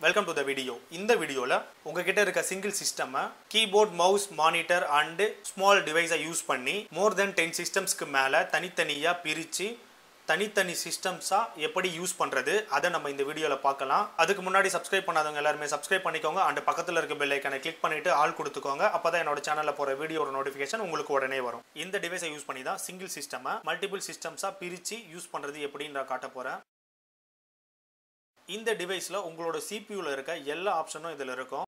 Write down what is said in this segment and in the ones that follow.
welcome to the video இந்த வீடியோவில் உங்ககிட்ட இருக்க சிங்கிள் சிஸ்டமை keyboard mouse monitor and small டிவைஸை யூஸ் பண்ணி மோர் தென் டென் சிஸ்டம்ஸ்க்கு மேலே தனித்தனியாக பிரித்து தனித்தனி சிஸ்டம்ஸாக எப்படி யூஸ் பண்ணுறது அதை நம்ம இந்த வீடியோவில் பார்க்கலாம் அதுக்கு முன்னாடி சப்ஸ்கிரைப் பண்ணாதவங்க எல்லாருமே சப்ஸ்கிரைப் பண்ணிக்கோங்க அண்ட் பக்கத்தில் இருக்க பெல் ஐக்கனை கிளிக் பண்ணிவிட்டு ஆள் கொடுத்துக்கோங்க அப்போ தான் என்னோட சேனலில் போகிற வீடியோட நோட்டிஃபிகேஷன் உங்களுக்கு உடனே வரும் இந்த டிவைஸை யூஸ் பண்ணி தான் சிங்கிள் சிஸ்டமை மல்டிபிள் சிஸ்டம்ஸாக பிரித்து யூஸ் பண்ணுறது எப்படின்னு நான் காட்ட போகிறேன் இந்த டிவைஸில் உங்களோட சிபியூவில் இருக்க எல்லா ஆப்ஷனும் இதில் இருக்கும்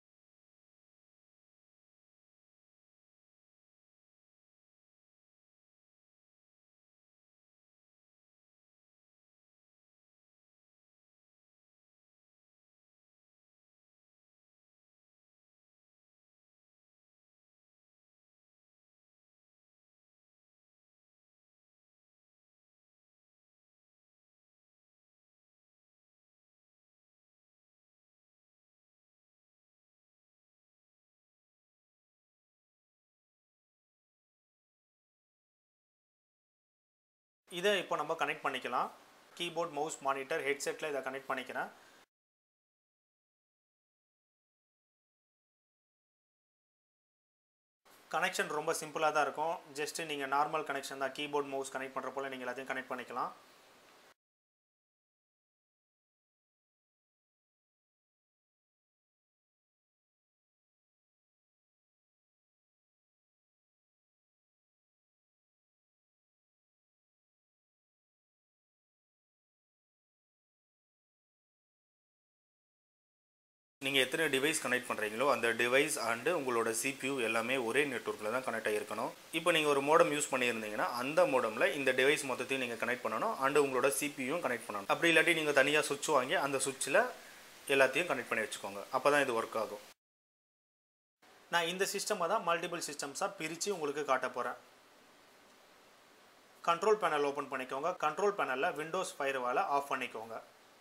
இதை இப்போ நம்ம கனெக்ட் பண்ணிக்கலாம் கீபோர்ட் மவுஸ் மானிட்டர் ஹெட்செட்டில் இதை கனெக்ட் பண்ணிக்கிறேன் கனெக்ஷன் ரொம்ப சிம்பிளாக தான் இருக்கும் ஜஸ்ட்டு நீங்கள் நார்மல் கனெக்ஷன் தான் கீபோர்ட் மவுஸ் கனெக்ட் பண்ணுற போல் நீங்கள் எல்லாத்தையும் கனெக்ட் பண்ணிக்கலாம் நீங்கள் எத்தனை டிவைஸ் கனெக்ட் பண்ணுறீங்களோ அந்த டிவைஸ் அண்டு உங்களோட சிபியூ எல்லாமே ஒரே நெட்ஒர்க்கில் தான் கனெக்ட் ஆகிருக்கணும் இப்போ நீங்கள் ஒரு மோடம் யூஸ் பண்ணியிருந்தீங்கன்னா அந்த மோடமில் இந்த டிவைஸ் மொத்தத்தையும் நீங்கள் கனெக்ட் பண்ணணும் அண்டு உங்களோட சிபியும் கனெக்ட் பண்ணணும் அப்படி இல்லாட்டி நீங்கள் தனியாக சுவிட்ச் வாங்கி அந்த சுவிட்சில் எல்லாத்தையும் கனெக்ட் பண்ணி வச்சுக்கோங்க அப்போ தான் இது ஒர்க் ஆகும் நான் இந்த சிஸ்டமை தான் மல்டிபிள் சிஸ்டம்ஸாக பிரித்து உங்களுக்கு காட்ட போகிறேன் கண்ட்ரோல் பேனல் ஓப்பன் பண்ணிக்கோங்க கண்ட்ரோல் பேனலில் விண்டோஸ் ஃபயர்வாலை ஆஃப் பண்ணிக்கோங்க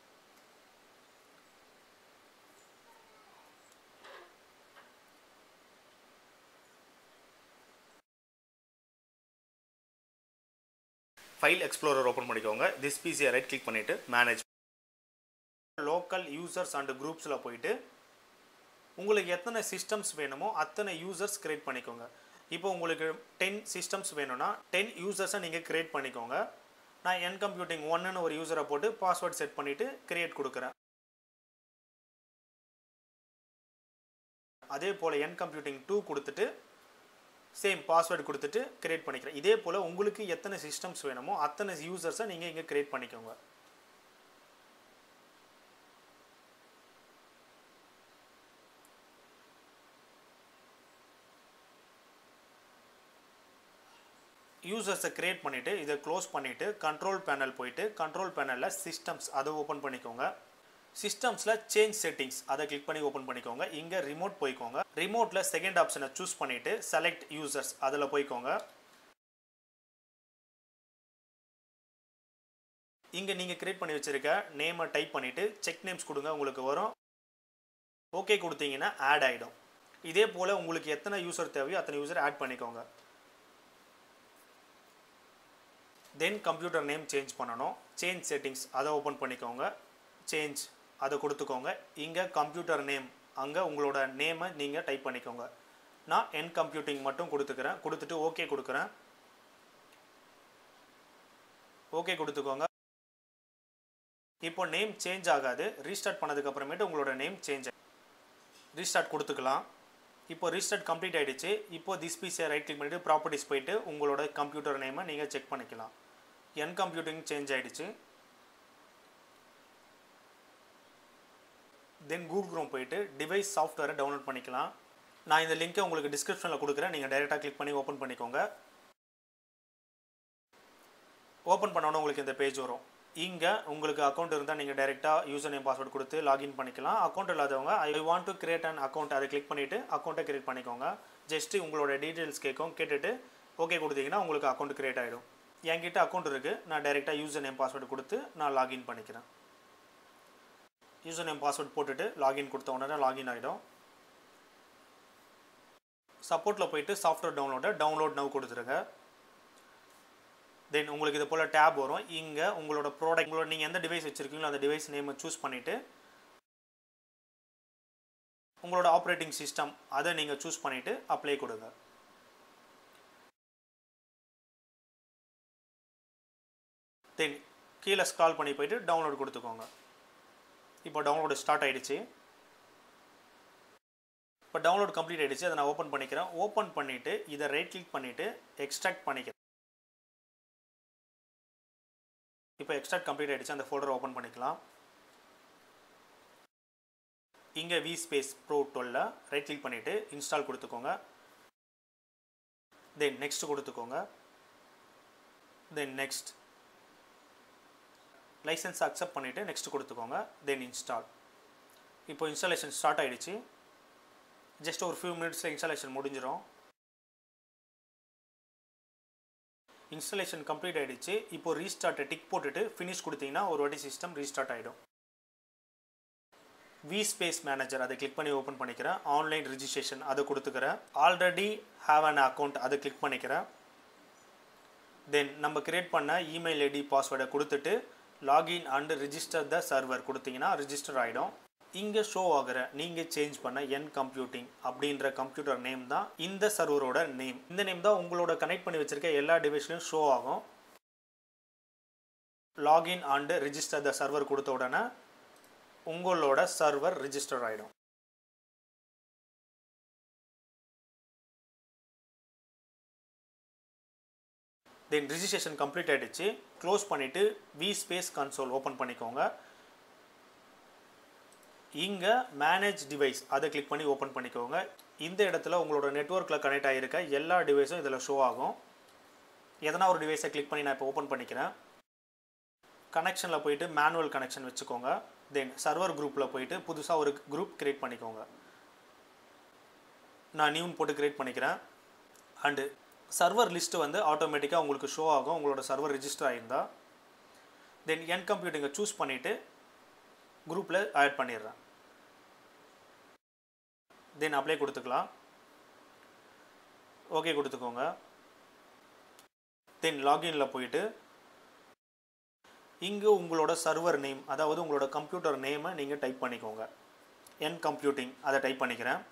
ஃபைல் எக்ஸ்ப்ளோரர் ஓப்பன் பண்ணிக்கோங்க திஸ் பிசியை ரைட் கிளிக் பண்ணிவிட்டு மேனேஜ் லோக்கல் யூசர்ஸ் அண்ட் குரூப்ஸில் போயிட்டு உங்களுக்கு எத்தனை சிஸ்டம்ஸ் வேணுமோ அத்தனை யூசர்ஸ் க்ரியேட் பண்ணிக்கோங்க இப்போ உங்களுக்கு டென் சிஸ்டம்ஸ் வேணும்னா டென் யூசர்ஸை நீங்கள் க்ரியேட் பண்ணிக்கோங்க நான் என் கம்ப்யூட்டிங் ஒன்றுன்னு ஒரு யூசரை போட்டு பாஸ்வேர்ட் செட் பண்ணிவிட்டு க்ரியேட் கொடுக்குறேன் அதே போல் என் கம்ப்யூட்டிங் டூ கொடுத்துட்டு சேம் பாஸ்வேர்டு கொடுத்துட்டு கிரியேட் பண்ணிக்கிறேன் இதே போல் உங்களுக்கு எத்தனை சிஸ்டம்ஸ் வேணுமோ அத்தனை யூசர்ஸை நீங்கள் இங்கே கிரியேட் பண்ணிக்கோங்க யூசர்ஸை க்ரியேட் பண்ணிவிட்டு இதை க்ளோஸ் பண்ணிவிட்டு கண்ட்ரோல் பேனல் போயிட்டு கண்ட்ரோல் பேனலில் சிஸ்டம்ஸ் அதை ஓப்பன் பண்ணிக்கோங்க சிஸ்டம்ஸில் சேஞ்ச் செட்டிங்ஸ் அதை கிளிக் பண்ணி ஓப்பன் பண்ணிக்கோங்க இங்கே ரிமோட் போய்க்கோங்க ரிமோட்டில் செகண்ட் ஆப்ஷனை சூஸ் பண்ணிவிட்டு செலக்ட் யூசர்ஸ் அதில் போய்க்கோங்க இங்கே நீங்கள் க்ரியேட் பண்ணி வச்சுருக்க நேமை டைப் பண்ணிவிட்டு செக் நேம்ஸ் கொடுங்க உங்களுக்கு வரும் ஓகே கொடுத்தீங்கன்னா ஆட் ஆகிடும் இதே போல் உங்களுக்கு எத்தனை யூசர் தேவையோ அத்தனை யூசர் ஆட் பண்ணிக்கோங்க தென் கம்ப்யூட்டர் நேம் சேஞ்ச் பண்ணணும் சேஞ்ச் செட்டிங்ஸ் அதை ஓப்பன் பண்ணிக்கோங்க சேஞ்ச் அதை கொடுத்துக்கோங்க இங்கே கம்ப்யூட்டர் நேம் அங்கே உங்களோட நேமை நீங்கள் டைப் பண்ணிக்கோங்க நான் என் கம்ப்யூட்டிங் மட்டும் கொடுத்துக்கிறேன் கொடுத்துட்டு ஓகே கொடுக்குறேன் ஓகே கொடுத்துக்கோங்க இப்போ நேம் சேஞ்ச் ஆகாது ரீஸ்டார்ட் பண்ணதுக்கு அப்புறமேட்டு உங்களோட நேம் சேஞ்ச் ரீஸ்டார்ட் கொடுத்துக்கலாம் இப்போ ரீஸ்டார்ட் கம்ப்ளீட் ஆகிடுச்சு இப்போ திஸ் பிசியை ரைட் கிளிக் பண்ணிவிட்டு ப்ராப்பர்ட்டிஸ் போயிட்டு உங்களோட கம்ப்யூட்டர் நேமை நீங்கள் செக் பண்ணிக்கலாம் என் கம்ப்யூட்டிங் சேஞ்ச் ஆகிடுச்சு தென் கூகுள் க்ரோம் போயிட்டு டிவைஸ் சாஃப்ட்வேரை டவுன்லோட் பண்ணிக்கலாம் நான் இந்த லிங்க்கை உங்களுக்கு டிஸ்கிரிப்ஷனில் கொடுக்குறேன் நீங்கள் டைரெக்டாக கிளிக் பண்ணி ஓப்பன் பண்ணிக்கோங்க ஓப்பன் பண்ணோன்னே உங்களுக்கு இந்த பேஜ் வரும் இங்கே உங்களுக்கு அக்கௌண்ட் இருந்தால் நீங்கள் டைரெக்டாக யூசர் நேம் பாஸ்வேர்டு கொடுத்து லாகின் பண்ணிக்கலாம் அக்கௌண்ட் இல்லாதவங்க I want to create an account அதை கிளிக் பண்ணிவிட்டு அக்கௌண்ட்டை கிரியேட் பண்ணிக்கோங்க ஜஸ்ட்டு உங்களோட டீட்டெயில்ஸ் கேட்கும் கேட்டுட்டு ஓகே கொடுத்தீங்கன்னா உங்களுக்கு அக்கௌண்ட் கிரியேட் ஆகிடும் என்கிட்ட அக்கௌண்ட் இருக்குது நான் டைரெக்டாக யூசர் நேம் பாஸ்வேர்டு கொடுத்து நான் லாகின் பண்ணிக்கிறேன் யூசர் நேம் பாஸ்வேர்ட் போட்டுட்டு லாகின் கொடுத்த உடனே லாகின் ஆகிடும் சப்போர்ட்டில் போயிட்டு சாஃப்ட்வேர் டவுன்லோடை டவுன்லோட் நவ் கொடுத்துருங்க தென் உங்களுக்கு இது போல் டேப் வரும் இங்கே உங்களோட ப்ராடக்ட் உங்களோட நீங்கள் எந்த டிவைஸ் வச்சுருக்கீங்களோ அந்த டிவைஸ் நேமை சூஸ் பண்ணிவிட்டு உங்களோட ஆப்ரேட்டிங் சிஸ்டம் அதை நீங்கள் சூஸ் பண்ணிவிட்டு அப்ளை கொடுங்க தென் கீழே ஸ்க்ரால் பண்ணி போயிட்டு டவுன்லோட் கொடுத்துக்கோங்க இப்போ டவுன்லோடு ஸ்டார்ட் ஆகிடுச்சு இப்போ டவுன்லோட் கம்ப்ளீட் ஆகிடுச்சு அதை நான் ஓப்பன் பண்ணிக்கிறேன் ஓப்பன் பண்ணிவிட்டு இதை ரைட் கிளிக் பண்ணிவிட்டு எக்ஸ்ட்ராக்ட் பண்ணிக்கிறேன் இப்போ எக்ஸ்ட்ராக்ட் கம்ப்ளீட் ஆகிடுச்சு அந்த ஃபோல்டரை ஓப்பன் பண்ணிக்கலாம் இங்கே வி ஸ்பேஸ் ப்ரோ டுவெல்ல ரைட் கிளிக் பண்ணிவிட்டு இன்ஸ்டால் கொடுத்துக்கோங்க தென் நெக்ஸ்ட் கொடுத்துக்கோங்க தென் நெக்ஸ்ட் லைசன்ஸ் அக்செப்ட் பண்ணிவிட்டு நெக்ஸ்ட் கொடுத்துக்கோங்க தென் இன்ஸ்டால் இப்போ இன்ஸ்டாலேஷன் ஸ்டார்ட் ஆகிடுச்சு ஜஸ்ட் ஒரு ஃபியூ மினிட்ஸில் இன்ஸ்டாலேஷன் முடிஞ்சிடும் இன்ஸ்டாலேஷன் கம்ப்ளீட் ஆகிடுச்சு இப்போ ரீஸ்டார்ட்டை டிக் போட்டுட்டு ஃபினிஷ் கொடுத்தீங்கன்னா ஒரு வாட்டி சிஸ்டம் ரீஸ்டார்ட் ஆகிடும் வி ஸ்பேஸ் மேனேஜர் அதை கிளிக் பண்ணி ஓப்பன் பண்ணிக்கிறேன் ஆன்லைன் ரிஜிஸ்ட்ரேஷன் அதை கொடுத்துக்கிறேன் ஆல்ரெடி ஹாவ் அன் அக்கௌண்ட் அதை கிளிக் பண்ணிக்கிறேன் தென் நம்ம கிரியேட் பண்ண இமெயில் ஐடி பாஸ்வேர்டை கொடுத்துட்டு login and register the server கொடுத்தீங்கன்னா ரிஜிஸ்டர் ஆகிடும் இங்கே ஷோ ஆகிற நீங்கள் சேஞ்ச் பண்ண என் கம்ப்யூட்டிங் அப்படின்ற கம்ப்யூட்டர் நேம் தான் இந்த சர்வரோட நேம் இந்த நேம் தான் உங்களோட கனெக்ட் பண்ணி வச்சுருக்க எல்லா டிவைஸ்லையும் ஷோ ஆகும் login and register the server கொடுத்த உடனே உங்களோட சர்வர் ரிஜிஸ்டர் ஆகிடும் தென் ரிஜிஸ்ட்ரேஷன் கம்ப்ளீட் ஆகிடுச்சு க்ளோஸ் பண்ணிவிட்டு வி ஸ்பேஸ் கன்சோல் ஓப்பன் பண்ணிக்கோங்க இங்கே மேனேஜ் டிவைஸ் அதை கிளிக் பண்ணி ஓப்பன் பண்ணிக்கோங்க இந்த இடத்துல உங்களோட நெட்ஒர்க்கில் கனெக்ட் ஆகிருக்க எல்லா டிவைஸும் இதில் ஷோ ஆகும் எதனா ஒரு டிவைஸை கிளிக் பண்ணி நான் இப்போ ஓப்பன் பண்ணிக்கிறேன் கனெக்ஷனில் போயிட்டு மேனுவல் கனெக்ஷன் வச்சுக்கோங்க தென் சர்வர் குரூப்பில் போயிட்டு புதுசாக ஒரு குரூப் க்ரியேட் பண்ணிக்கோங்க நான் நியூன் போட்டு க்ரியேட் பண்ணிக்கிறேன் அண்டு சர்வர் லிஸ்ட்டு வந்து ஆட்டோமேட்டிக்காக உங்களுக்கு ஷோ ஆகும் உங்களோட சர்வர் ரிஜிஸ்டர் ஆகிருந்தா தென் என் கம்ப்யூட்டிங்கை சூஸ் பண்ணிவிட்டு குரூப்பில் ஆட் பண்ணிடுறேன் தென் அப்ளை கொடுத்துக்கலாம் ஓகே கொடுத்துக்கோங்க தென் லாகினில் போயிட்டு இங்கே உங்களோட சர்வர் நேம் அதாவது உங்களோட கம்ப்யூட்டர் நேமை நீங்கள் டைப் பண்ணிக்கோங்க என் கம்ப்யூட்டிங் அதை டைப் பண்ணிக்கிறேன்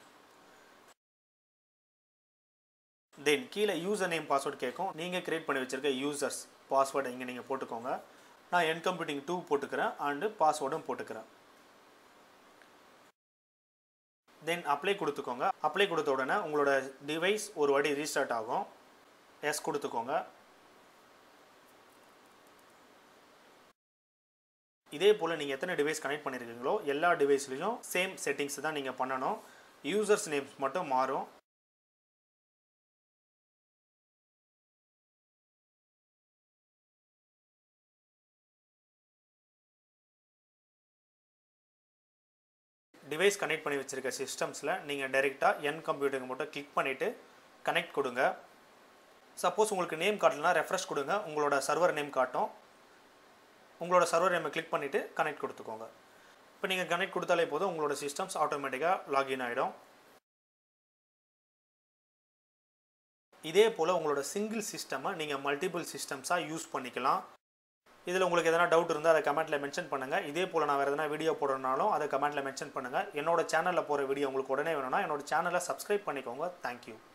தென் கீழே யூசர் நேம் பாஸ்வேர்டு கேட்கும் நீங்கள் க்ரியேட் பண்ணி வச்சுருக்க யூசர்ஸ் பாஸ்வேர்டை இங்கே நீங்கள் போட்டுக்கோங்க நான் என் கம்ப்யூட்டிங் டூ போட்டுக்கிறேன் அண்டு பாஸ்வேர்டும் போட்டுக்கிறேன் தென் அப்ளை கொடுத்துக்கோங்க அப்ளை கொடுத்த உடனே உங்களோட டிவைஸ் ஒரு வாட்டி ரீஸ்டார்ட் ஆகும் எஸ் கொடுத்துக்கோங்க இதே போல் நீங்கள் எத்தனை டிவைஸ் கனெக்ட் பண்ணியிருக்கீங்களோ எல்லா டிவைஸ்லையும் சேம் செட்டிங்ஸ் தான் நீங்கள் பண்ணணும் யூசர்ஸ் நேம்ஸ் மட்டும் மாறும் டிவைஸ் கனெக்ட் பண்ணி வச்சுருக்க சிஸ்டம்ஸில் நீங்கள் டைரெக்டாக என் கம்ப்யூட்டருக்கு மட்டும் கிளிக் பண்ணிவிட்டு கனெக்ட் கொடுங்க சப்போஸ் உங்களுக்கு நேம் காட்டலனா ரெஃப்ரெஷ் கொடுங்க உங்களோட சர்வர் நேம் காட்டும் உங்களோட சர்வர் நேமை கிளிக் பண்ணிவிட்டு கனெக்ட் கொடுத்துக்கோங்க இப்போ நீங்கள் கனெக்ட் கொடுத்தாலே போதும் உங்களோட சிஸ்டம்ஸ் ஆட்டோமேட்டிக்காக லாகின் ஆகிடும் இதே போல் உங்களோட சிங்கிள் சிஸ்டமை நீங்கள் மல்டிபிள் சிஸ்டம்ஸாக யூஸ் பண்ணிக்கலாம் இதில் உங்களுக்கு எதனா டவுட் இருந்தால் அதை கமெண்ட்டில் மென்ஷன் பண்ணுங்கள் இதே போல் நான் வேறு எதனா வீடியோ போடுறனாலும் அதை கமெண்ட்டில் மென்ஷன் பண்ணுங்கள் என்னோட சேனலில் போகிற வீடியோ உங்களுக்கு உடனே வேணும்னா என்னோட சேனலை சப்ஸ்கிரைப் பண்ணிக்கோங்க தேங்க்யூ